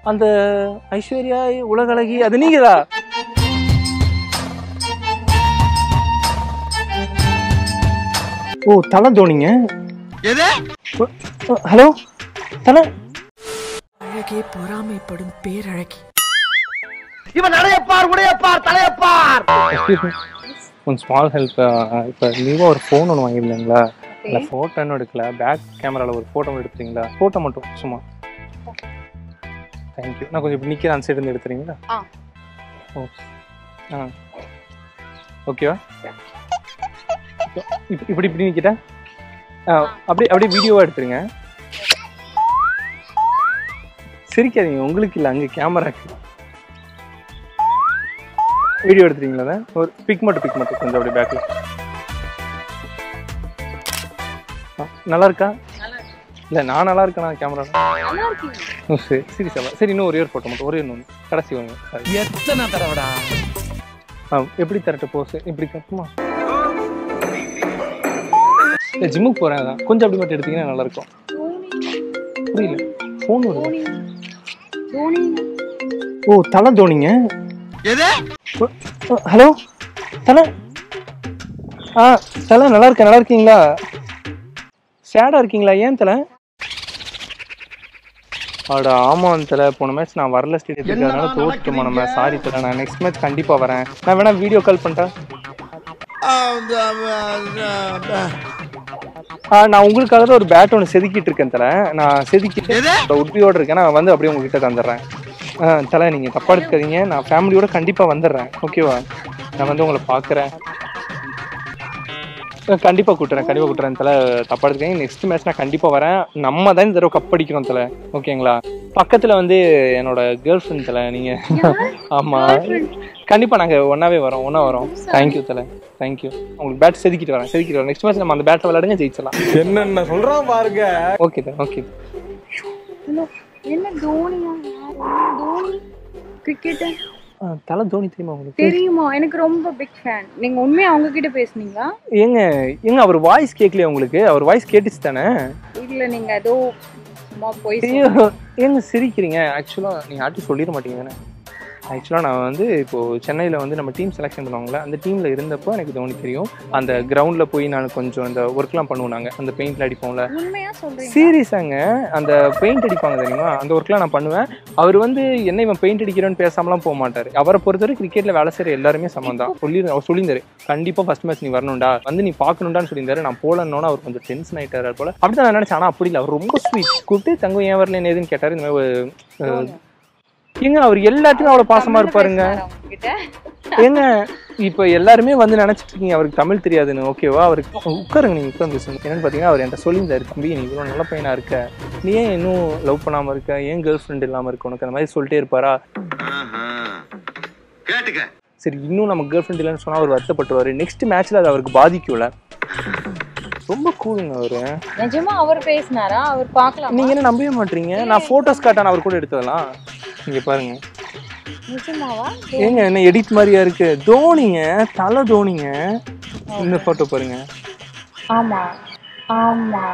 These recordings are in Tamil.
அந்த ஐஸ்வர்யா உலகழகி அது நீங்கதா ஓ தலை தோனிங்க எது ஹலோ தலை அழகே பொறாமைப்படும் பேரழகி இவன் நடையப்பார் உடையப்பார் தலையப்பார் ஒன் ஸ்மால் ஹெல்ப் இப்போ நீவா ஒரு ஃபோன் ஒன்று வாங்கியிருந்தீங்களா இல்லை ஃபோட்டோ இன்னும் எடுக்கல பேக் கேமராவில் ஒரு ஃபோட்டோ எடுத்துறீங்களா ஃபோட்டோ மட்டும் சும்மா தேங்க்யூ நான் கொஞ்சம் இப்படி நிற்கிற அந்த சைடு இருந்து எடுத்துறீங்களா ஆ. ஓ ஆ ஓகேவா இப்போ இப்படி இப்படி நிற்கிட்டா ஆ அப்படி அப்படியே வீடியோவாக எடுத்துருங்க சிரிக்காதீங்க உங்களுக்கு இல்லை அங்கே கேமராக்கு வீடியோ எடுத்துறீங்களா அதை? ஒரு பிக் மட்டும் பிக் மட்டும் கொஞ்சம் அப்படியே பேக்கில் நல்லா இருக்கா இல்லை நான் நல்லா இருக்கேனா கேமரா நல்லா இருக்கீங்க சரி சரி சார் சரி இன்னும் ஒரே ஒரு ஃபோட்டோ மட்டும் ஒரே ஒன்று கடைசி வாங்க சாரி எத்தனை தடவைடா ஆ எப்படி தரட்டு போஸ் இப்படி கட்டுமா இல்லை ஜிம்முக்கு போகிறேன் அதான் கொஞ்சம் அப்படி மட்டும் எடுத்தீங்கன்னா நல்லா இருக்கும் புரியல ஃபோன் வருது தோனி தோனி ஓ தலை தோனிங்க எது ஹலோ தலை ஆ தலை நல்லா இருக்கேன் நல்லா இருக்கீங்களா சேடாக இருக்கீங்களா ஏன் தலை அட ஆமாம் தலை போன மேட்ச் நான் வரல ஸ்டேடியத்துக்கு அதனால தோத்துட்டோமா நம்ம சாரி தலை நான் நெக்ஸ்ட் மேட்ச் கண்டிப்பாக வரேன் நான் வேணா வீடியோ கால் பண்ணிட்டேன் ஆ நான் உங்களுக்காக தான் ஒரு பேட் ஒன்று செதுக்கிட்டு இருக்கேன் தலை நான் செதுக்கிட்டு எது? உறுதியோடு இருக்கேன் நான் வந்து அப்படியே உங்ககிட்ட தந்துடுறேன் ஆ தலை நீங்கள் தப்பா எடுத்துக்காதீங்க நான் ஃபேமிலியோட கண்டிப்பாக வந்துடுறேன் ஓகேவா நான் வந்து உங்களை பார்க்குறேன் கண்டிப்பாக கூட்டுறேன் கண்டிப்பாக கூட்டுறேன் தலை தப்பா எடுத்துக்கங்க நெக்ஸ்ட் மேட்ச் நான் கண்டிப்பாக வரேன் நம்ம தான் இந்த தடவை கப் அடிக்கிறோம் தலை ஓகேங்களா பக்கத்தில் வந்து என்னோட கேர்ள் ஃப்ரெண்ட் தலை நீங்கள் ஆமாம் கண்டிப்பாக நாங்கள் ஒன்றாவே வரோம் ஒன்றா வரோம் தேங்க்யூ தலை தேங்க்யூ உங்களுக்கு பேட் செதுக்கிட்டு வரேன் செதுக்கிட்டு வரேன் நெக்ஸ்ட் மேட்ச் நம்ம அந்த பேட்டில் விளையாடுங்க ஜெயிச்சலாம் என்னென்ன சொல்றான் பாருங்க ஓகே தான் ஓகே ஹலோ என்ன தோனியா யாரு தோனி கிரிக்கெட்டர் தலை தோனி தெரியுமா உங்களுக்கு தெரியுமா எனக்கு ரொம்ப பிக் ஃபேன் நீங்க உண்மையா அவங்க கிட்ட பேசுனீங்களா ஏங்க ஏங்க அவர் வாய்ஸ் கேட்கலையா உங்களுக்கு அவர் வாய்ஸ் கேட்டுச்சு தானே இல்ல நீங்க ஏதோ சும்மா போய் ஐயோ ஏங்க சிரிக்கிறீங்க ஆக்சுவலாக நீங்கள் யார்ட்டும் சொல்லிட மாட்டீங்க தானே ஆக்சுவலாக நான் வந்து இப்போது சென்னையில் வந்து நம்ம டீம் செலெக்ஷன் பண்ணுவாங்களே அந்த டீமில் இருந்தப்போ எனக்கு தோனி தெரியும் அந்த கிரவுண்டில் போய் நான் கொஞ்சம் அந்த ஒர்க்லாம் பண்ணுவோம் நாங்கள் அந்த பெயிண்ட்ல அடிப்போம்ல உண்மையா சொல்றீங்க சீரியஸாங்க அந்த பெயிண்ட் அடிப்பாங்க தெரியுமா அந்த ஒர்க்லாம் நான் பண்ணுவேன் அவர் வந்து என்ன இவன் பெயிண்ட் அடிக்கிறேன்னு பேசாமலாம் போக மாட்டார் அவரை பொறுத்தவரை கிரிக்கெட்டில் வேலை செய்கிற எல்லாருமே சமம் தான் சொல்லி அவர் சொல்லியிருந்தாரு கண்டிப்பாக ஃபர்ஸ்ட் மேட்ச் நீ வரணும்டா வந்து நீ பார்க்கணுண்டான்னு சொல்லியிருந்தாரு நான் போலன்னோன்னு அவர் கொஞ்சம் டென்ஷன் ஆயிட்டாரு போல அப்படி தான் நான் நினச்சேன் ஆனால் அப்படி இல்லை அவர் ரொம்ப ஸ்வீட் கூப்பிட்டு தங்கம் ஏன் வரல என்ன ஏதுன்னு கேட்டார் இந்த மாதிரி ஒரு, அஹ், ஏங்க அவர் எல்லாத்தையும் அவ்வளோ பாசமா இருப்பாருங்க கிட்ட ஏங்க இப்போ எல்லாருமே வந்து நினைச்சிட்டு இருக்கீங்க அவருக்கு தமிழ் தெரியாதுன்னு ஓகேவா அவருக்கு உட்காருங்க நீங்க உட்காந்து பேசுங்க என்னன்னு பார்த்தீங்கன்னா அவர் என்கிட்ட சொல்லியிருந்தாரு தம்பி நீ இவ்வளோ நல்ல பையனா இருக்க நீ ஏன் இன்னும் லவ் பண்ணாம இருக்க ஏன் கேர்ள் ஃப்ரெண்ட் இல்லாம இருக்க உனக்கு அந்த மாதிரி சொல்லிட்டே இருப்பாரா கேட்டுக்க சரி இன்னும் நம்ம கேர்ள் ஃப்ரெண்ட் இல்லைன்னு சொன்னா அவர் வருத்தப்பட்டுருவாரு நெக்ஸ்ட் மேட்ச்ல அது அவருக்கு பாதிக்கும்ல ரொம்ப கூலுங்க அவரு நிஜமா அவர் பேசினாரா அவர் பார்க்கலாம் நீங்க என்ன நம்பவே மாட்டீங்க நான் போட்டோஸ் காட்டான அவர் கூட எடுத்ததெல்லாம் இங்க பாருங்க நிஜமாவா ஏங்க என்ன எடிட் மாதிரியா இருக்கு தோனிங்க தலை தோனிங்க இந்த போட்டோ பாருங்க ஆமா ஆமா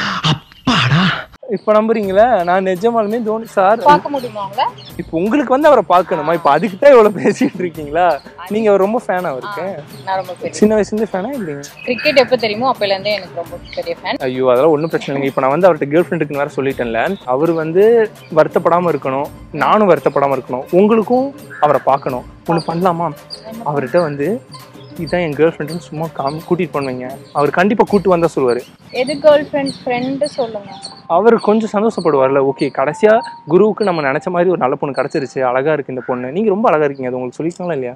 இப்ப நம்புறீங்களா நான் நிஜமாலுமே தோனி சார் பார்க்க முடியுமா அவங்கள இப்போ உங்களுக்கு வந்து அவரை பார்க்கணுமா இப்போ அதுக்கு தான் இவ்வளவு பேசிட்டு இருக்கீங்களா நீங்க அவர் ரொம்ப ஃபேன் அவருக்கு நான் ரொம்ப பெரிய சின்ன வயசுல இருந்து ஃபேனா இல்லைங்க கிரிக்கெட் எப்போ தெரியுமோ அப்பையில இருந்தே எனக்கு ரொம்ப பெரிய ஃபேன் ஐயோ அதெல்லாம் ஒன்றும் பிரச்சனை இல்லைங்க இப்போ நான் வந்து அவர்கிட்ட கேர்ள் ஃப்ரெண்டுக்கு வேற சொல்லிட்டேன்ல அவர் வந்து வருத்தப்படாம இருக்கணும் நானும் வருத்தப்படாம இருக்கணும் உங்களுக்கும் அவரை பார்க்கணும் ஒன்று பண்ணலாமா அவர்கிட்ட வந்து இதான் என் கேர்ள் ஃப்ரெண்டுன்னு சும்மா காம் கூட்டிட்டு பண்ணுவீங்க அவர் கண்டிப்பா கூட்டு வந்தா சொல்லுவாரு எது கேர்ள் ஃப்ரெண்ட் ஃப்ரெண்டு சொல்லுங்க அவர் கொஞ்சம் சந்தோஷப்படுவார்ல ஓகே கடைசியா குருவுக்கு நம்ம நினைச்ச மாதிரி ஒரு நல்ல பொண்ணு கிடைச்சிருச்சு அழகா இருக்கு இந்த பொண்ணு நீங்க ரொம்ப அழகா இருக்கீங்க அது உங்களுக்கு சொல்லிருக்காங்களா இல்லையா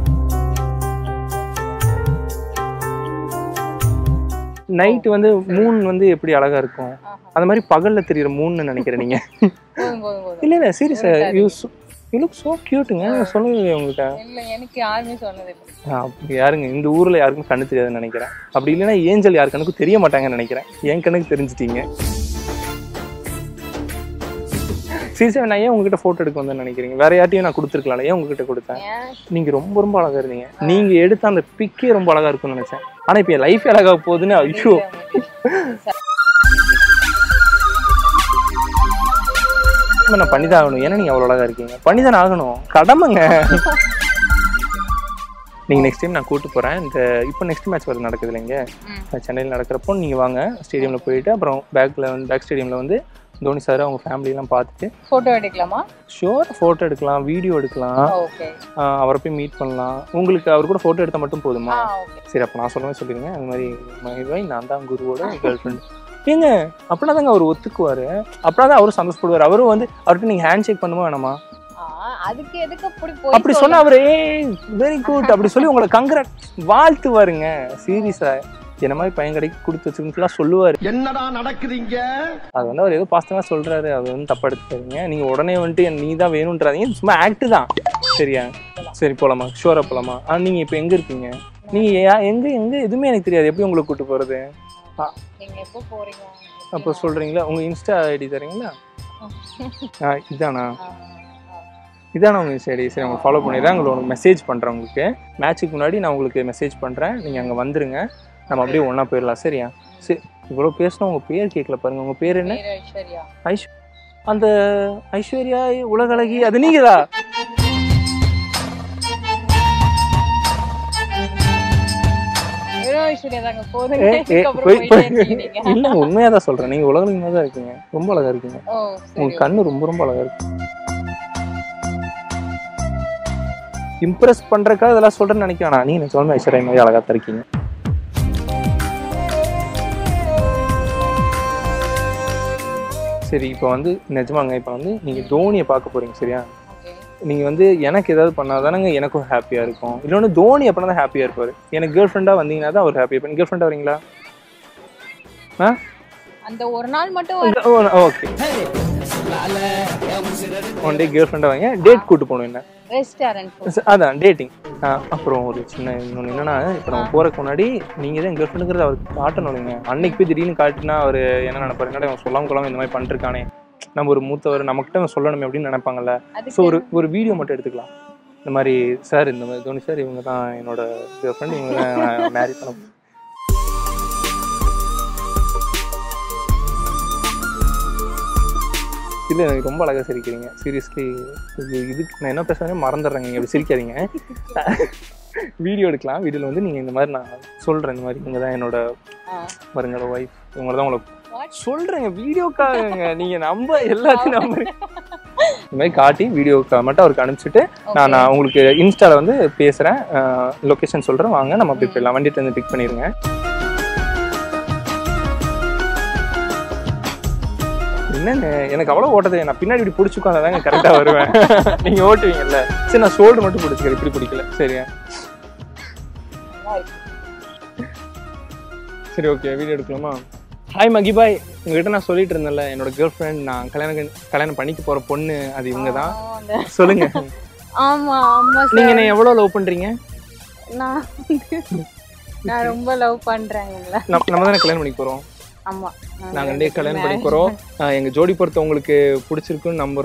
நைட் வந்து மூன் வந்து எப்படி அழகா இருக்கும் அந்த மாதிரி பகல்ல தெரியுற மூன்னு நினைக்கிறேன் நீங்க போதும் போதும் போதும் இல்ல இல்ல சீரியஸா யூ யூ லுக் சோ கியூட்டுங்க சொல்லவே உங்ககிட்ட இல்ல எனக்கு யாருமே சொன்னது இல்லை ஆ, அப்படி யாருங்க இந்த ஊர்ல யாருக்கும் கண்ணு தெரியாதுன்னு நினைக்கிறேன் அப்படி இல்லைன்னா ஏஞ்சல் யார் கண்ணுக்கும் தெரிய மாட்டாங்கன்னு நினைக்கிறேன் என் கண்ணுக்கு தெரிஞ்சிட்டீங்க சீரியஸா நான் ஏன் உங்ககிட்ட போட்டோ எடுக்க வந்தேன்னு நினைக்கிறீங்க வேற யார்ட்டையும் நான் கொடுத்துருக்கலாம் ஏன் உங்ககிட்ட கொடுத்தேன் ஏன் நீங்க ரொம்ப ரொம்ப அழகா இருந்தீங்க நீங்க எடுத்த அந்த பிக்கே ரொம்ப அழகா இருக்கும்னு நினைச்சேன் ஆனா இப்ப என் லைஃப் அழகா போகுதுன்னு ஐயோ நிச்சயமா நான் பண்ணி தான் ஆகணும் ஏன்னா நீங்க அவ்வளோ அழகா இருக்கீங்க பண்ணி தான் ஆகணும் கடமைங்க நீங்க நெக்ஸ்ட் டைம் நான் கூட்டு போறேன் இந்த இப்போ நெக்ஸ்ட் மேட்ச் வருது நடக்குது இல்லைங்க சென்னையில் நடக்கிறப்போ நீங்க வாங்க ஸ்டேடியம்ல போயிட்டு அப்புறம் பேக்ல வந்து பேக் ஸ்டேடியம்ல வந்து தோனி சார் அவங்க family எல்லாம் பார்த்துட்டு போட்டோ எடுக்கலாமா ஷோர் ஃபோட்டோ எடுக்கலாம் வீடியோ எடுக்கலாம் ஓகே ஆஹ் அவரை போய் மீட் பண்ணலாம் உங்களுக்கு அவர் கூட ஃபோட்டோ எடுத்தால் மட்டும் போதுமா ஆ ஓகே சரி அப்போ நான் சொல்லுவேன் சொல்லிடுங்க அந்த மாதிரி மகிபாய் நான் தான் குருவோட கேர்ள் ஃப்ரெண்ட் ஏங்க அப்படின்னா தாங்க அவர் ஒத்துக்குவாரு அப்படின்னா தான் அவரும் சந்தோஷப்படுவார் அவரும் வந்து அவர்கிட்ட நீங்க ஹேண்ட் ஷேக் பண்ணுமா வேணாமா அதுக்கு எதுக்கு அப்படி போய் அப்படி சொன்னா அவரு வெரி குட் அப்படி சொல்லி உங்களை கங்கரட் வாழ்த்துவாருங்க சீரியஸா என்ன மாதிரி பையன் கடைக்கு கொடுத்து வச்சுருந்துலாம் சொல்லுவாரு என்னடா நடக்குதுங்க அது வந்து அவர் ஏதோ பாஸ்டமா சொல்றாரு அவர் வந்து தப்பா எடுத்துக்காதீங்க நீங்க உடனே வந்துட்டு நீ தான் வேணும்ன்றாதீங்க சும்மா ஆக்ட் தான் சரியா சரி போலாமா ஷோரா போலாமா ஆ நீங்க இப்போ எங்க இருக்கீங்க நீங்க யா- எங்க எங்க எதுவுமே எனக்கு தெரியாது எப்படி உங்களை கூட்டு போறது நீங்க எப்போ போறீங்க அப்போ சொல்றீங்களா உங்க இன்ஸ்டா ஐடி தரீங்களா ஆ இதானா ஆ, இதான உங்க இன்ஸ்டா ஐடி சரி உங்களுக்கு ஃபாலோ பண்ணிடுறேன் உங்களுக்கு மெசேஜ் பண்றேன் உங்களுக்கு மேட்ச்சுக்கு முன்னாடி நான் உங்களுக்கு மெசேஜ் பண்றேன் நீங்க அங்க வந்துருங்க நம்ம அப்படியே ஒண்ணா போயிடலாம் சரியா சரி இவ்வளோ பேசினா உங்க பேர் கேட்கல பாருங்க உங்க பேர் என்ன பேரு ஐஸ்வர்யா ஐஷ் அந்த ஐஸ்வர்யா உலகழகி அது நீங்களா வெறும் ஐஸ்வர்யா தாங்க போதுங்க ஏ, ஏ, இதுக்கப்புறம் போய் போயிட்டே இருக்கீங்க நீங்க. இல்ல உண்மையா தான் சொல்றேன் நீங்க உலகழகி மாதிரி தான் இருக்கீங்க ரொம்ப அழகா இருக்கீங்க ஓ உங்க சரி கண்ணு ரொம்ப ரொம்ப அழகா இருக்கு இம்ப்ரெஸ் பண்றதுக்காக இதெல்லாம் சொல்றேன்னு நினைக்க வேணாம் நீங்க சொல்லுங்க ஐஸ்வர்யா மாதிரி அழகா தான் இருக்கீங்க சரி இப்போ வந்து நிஜமாங்க இப்போ வந்து நீங்க தோனியை பார்க்க போறீங்க சரியா ஓகே நீங்க வந்து எனக்கு ஏதாவது பண்ணாதானங்க எனக்கும் ஹாப்பியா இருக்கும் இல்லைன்னா தோனி அப்படின்னா தான் ஹாப்பியா இருப்பாரு எனக்கு கேர்ள் ஃப்ரெண்டா வந்தீங்கன்னா தான் அவர் ஹாப்பியா இருப்பாரு கேர்ள் ஃப்ரெண்டா வரீங்களா ஆ அந்த ஒரு நாள் மட்டும் ஓகே ஒன் டே கேர்ள் ஃப்ரெண்டா வாங்க டேட் கூட்டு போகணும் என்ன ரெஸ்டாரண்ட் ச- அதான் டேட்டிங் அப்புறம் ஒரு சின்ன இன்னொன்று என்னன்னா இப்போ நம்ம போறதுக்கு முன்னாடி நீங்க தான் கேர்ள் ஃப்ரெண்டுங்கிறத அவருக்கு காட்டணும் இல்லைங்க அன்னைக்கு போய் திடீர்னு காட்டினா அவர் என்ன நினைப்பாரு என்னடா இவன் சொல்லாம கொள்ளாம இந்த மாதிரி பண்ணிருக்கானே நம்ம ஒரு மூத்தவர் நம்மகிட்ட இவன் சொல்லணுமே அப்படின்னு நினைப்பாங்கல்ல ஸோ அதுக்கு ஒரு ஒரு வீடியோ மட்டும் எடுத்துக்கலாம் இந்த மாதிரி சார் இந்த மாதிரி தோனி சார் இவங்க தான் என்னோட கேர்ள் ஃப்ரெண்ட் இவங்க தான் மேரி பண்ண இல்லை எனக்கு ரொம்ப அழகாக சிரிக்கிறீங்க சீரியஸ்லி இது இதுக்கு நான் என்ன பேசுறேனே மறந்துடுறேங்க நீங்கள் அப்படி சிரிக்காதீங்க வீடியோ எடுக்கலாம் வீடியோவில் வந்து நீங்கள் இந்த மாதிரி நான் சொல்கிறேன் இந்த மாதிரி இவங்க தான் என்னோட ஆ. வருங்களோட ஒய்ஃப் இவங்க தான் உங்களை What? சொல்கிறேங்க வீடியோக்காகங்க நீங்கள் நம்ப எல்லாத்தையும் நம்புறீங்க இந்த மாதிரி காட்டி வீடியோக்காக மட்டும் அவருக்கு அனுப்பிச்சிட்டு நான் நான் உங்களுக்கு இன்ஸ்டால வந்து பேசுகிறேன் லொக்கேஷன் சொல்கிறேன் வாங்க நம்ம அப்படி போயிடலாம் வண்டிட்டு வந்து பிக் பண்ணிடுங்க என்னங்க எனக்கு அவ்வளோ ஓட்டது நான் பின்னாடி இப்படி பிடிச்சி உட்காந்தாதாங்க கரெக்டாக வருவேன் நீங்கள் ஓட்டுவீங்கல்ல சரி நான் ஷோல்டர் மட்டும் பிடிச்சிக்கிறேன் இப்படி பிடிக்கல சரியா நல்லா இருக்கு. சரி ஓகே வீடியோ எடுக்கலாமா ஹாய் மகிபாய் உங்ககிட்ட நான் சொல்லிட்டு இருந்தேன்ல என்னோட கேர்ள் ஃப்ரெண்ட் நான் கல்யாணம் கல்யாணம் பண்ணிக்க போற பொண்ணு அது இவங்க தான் ஆமாங்க. சொல்லுங்க ஆமா ஆமா நீங்க சார் என்ன எவ்வளவு லவ் பண்றீங்க நான் வந்து- நான் ரொம்ப லவ் பண்றேன் உங்களை நம்ம நம்ம தானே கல்யாணம் பண்ணிக்க போறோம் ஆமா நாங்க ரெண்டே கல்யாணம் பண்ணி போறோம் ஆஹ் எங்க ஜோடி பொறுத்த உங்களுக்கு பிடிச்சிருக்குன்னு நம்புறோம்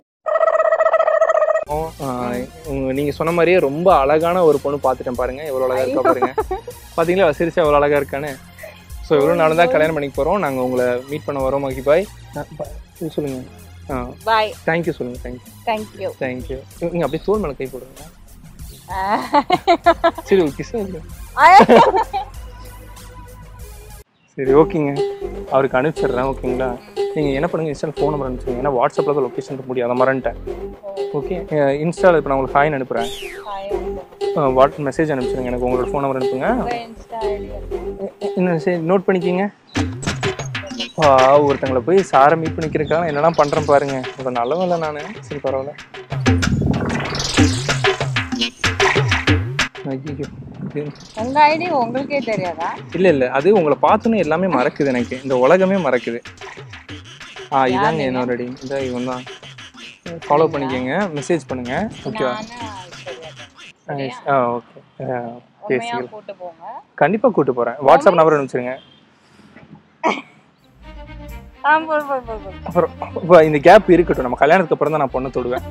ஆஹ் உங்க- நீங்க சொன்ன மாதிரியே ரொம்ப அழகான ஒரு பொண்ணு பார்த்துட்டேன் பாருங்க எவ்வளவு அழகா இருக்கா பாருங்க பாத்தீங்களா சிரிச்சா எவ்வளவு அழகா இருக்கான்னு ஸோ எவ்வளவு நாள் தான் கல்யாணம் பண்ணிக்க போறோம் நாங்க உங்களை மீட் பண்ண வரோம் மகிபாய் ஆஹ் ப- இது சொல்லுங்க ஆ பாய் தேங்க்யூ சொல்லுங்க தேங்க்யூ தேங்க்யூ தேங்க்யூ நீங்க அப்படியே தோல் மேல கை போடுங்க சரி ஒரு கிஸ் சரி ஓகேங்க அவருக்கு அனுப்பிச்சிடுறேன் ஓகேங்களா நீங்கள் என்ன பண்ணுங்க இன்ஸ்டால் ஃபோன் நம்பர் அனுப்பிச்சிருங்க ஏன்னா வாட்ஸ்அப்பில் தான் லொக்கேஷன் இருக்க முடியும் அதை மறந்துட்டேன் ஓகே இன்ஸ்டாவில் இப்போ நான் உங்களுக்கு ஃபைன் அனுப்புகிறேன் வாட் மெசேஜ் அனுப்பிச்சிருங்க எனக்கு உங்களோட ஃபோன் நம்பர் அனுப்புங்க இன்னும் சரி நோட் பண்ணிக்கிங்க ஆ ஒருத்தங்களை போய் சாரை மீட் பண்ணிக்கிறதுக்காக நான் என்னெல்லாம் பண்ணுறேன் பாருங்க ஒரு நல்லவன் இல்லை நான் சரி பரவாயில்ல ஐயோ உங்க ஐடி உங்களுக்கே தெரியாதா இல்ல இல்ல அது உங்களை பார்த்தோன்னே எல்லாமே மறக்குது எனக்கு இந்த உலகமே மறக்குது ஆ இதாங்க என்னோட ஐடி இந்த இவன் தான் ஃபாலோ பண்ணிக்கோங்க மெசேஜ் பண்ணுங்க ஓகேவா நானு ஐஸ்வர்யா தான். ஆ ஓகே உண்மையா பேசிக்கலாம் கூட்டு போங்க கண்டிப்பா கூட்டு போறேன் வாட்ஸ்அப் நம்பர் அனுப்பிச்சிருங்க ஆ போ போ போ போ. அப்புறம் இப்போ இந்த கேப் இருக்கட்டும் நம்ம கல்யாணத்துக்கு அப்புறம் தான் நான் பொண்ணை தொடுவேன்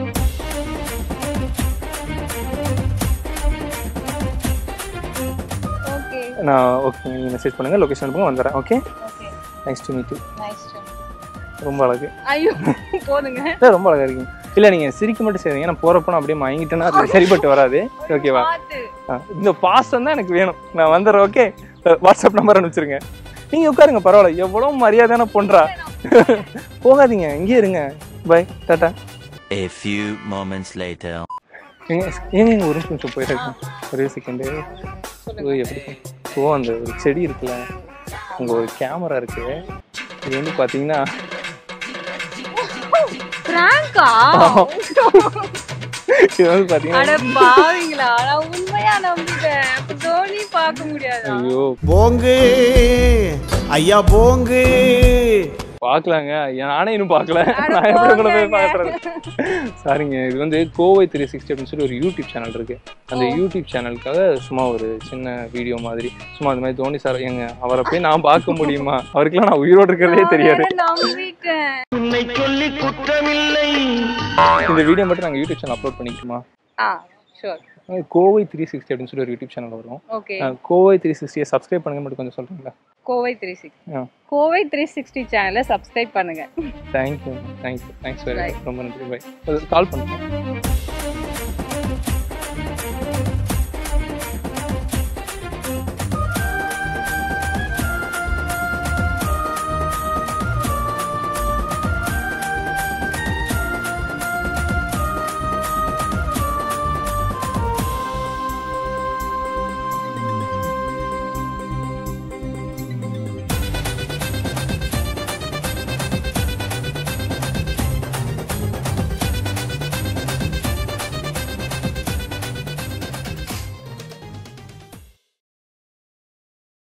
ஓகே நான் ஓகே நீங்கள் மெசேஜ் பண்ணுங்க லொகேஷன் அனுப்புங்க வந்துடுறேன் okay okay nice to meet you nice to ரொம்ப அழகு ஐயோ போதுங்க இல்ல, ரொம்ப அழகா இருக்கீங்க இல்ல நீங்க சிரிக்க மட்டும் செய்றீங்க நான் போறப்ப நான் அப்படியே வாங்கிட்டேன்னா அது சரிப்பட்டு வராது ஓகேவா பார்த்து ஆ, இந்த பாசம் தான் எனக்கு வேணும் நான் வந்துடுறேன் ஓகே வாட்ஸ்அப் நம்பர் அனுப்பிச்சிருங்க நீங்க உட்காருங்க பரவாயில்ல எவ்வளவு மரியாதையான பொன்றா போகாதீங்க இங்கே இருங்க பை டாட்டா A few moments later. ஏங்க ஏங்க ஒரு நிமிஷம் போயிட்டு ஒரே செகண்டு ஓ எப்படி ஓ அந்த ஒரு செடி இருக்குல்ல அங்கே ஒரு கேமரா இருக்கு இது வந்து பார்த்தீங்கன்னா பிராங்கா இது வந்து பார்த்தீங்கன்னா அட பாவீங்களா நான் உண்மையா நம்பிட்டேன் அப்ப தோனி பார்க்க முடியாதா ஐயோ போங்கு ஐயா போங்கு பார்க்கலாங்க ஏன் நானே இன்னும் பார்க்கல நான் எப்படி கூட போய் பார்க்குறது சாரிங்க இது வந்து கோவை த்ரீ சிக்ஸ்டி அப்படின்னு சொல்லி ஒரு யூடியூப் சேனல் இருக்கு அந்த யூடியூப் சேனலுக்காக சும்மா ஒரு சின்ன வீடியோ மாதிரி சும்மா அந்த மாதிரி தோனி சார் எங்க அவரை போய் நான் பார்க்க முடியுமா அவருக்கெல்லாம் நான் உயிரோடு இருக்கிறதே தெரியாது நான் நம்பிட்டேன் உன்னை சொல்லி குற்றமில்லை இந்த வீடியோ மட்டும் நாங்கள் யூடியூப் சேனல் அப்லோட் பண்ணிக்குமா ஆ ஷூர் அஹ் கோவை த்ரீ சிக்ஸ்டி அப்படின்னு சொல்லி ஒரு யூடியூப் சேனல் வரும் ஓகே அஹ் கோவை த்ரீ சிக்ஸ்டியை சப்ஸ்கிரைப் பண்ணுங்க மட்டும் கொஞ்சம் சொல்றீங்களா கோவை த்ரீ சிக்ஸ்டி ஆ. கோவை த்ரீ சிக்ஸ்டி சேனலை சப்ஸ்கிரைப் பண்ணுங்க thank you thank you thanks very Bye. ரொம்ப நன்றி பை கால் பண்ணுங்க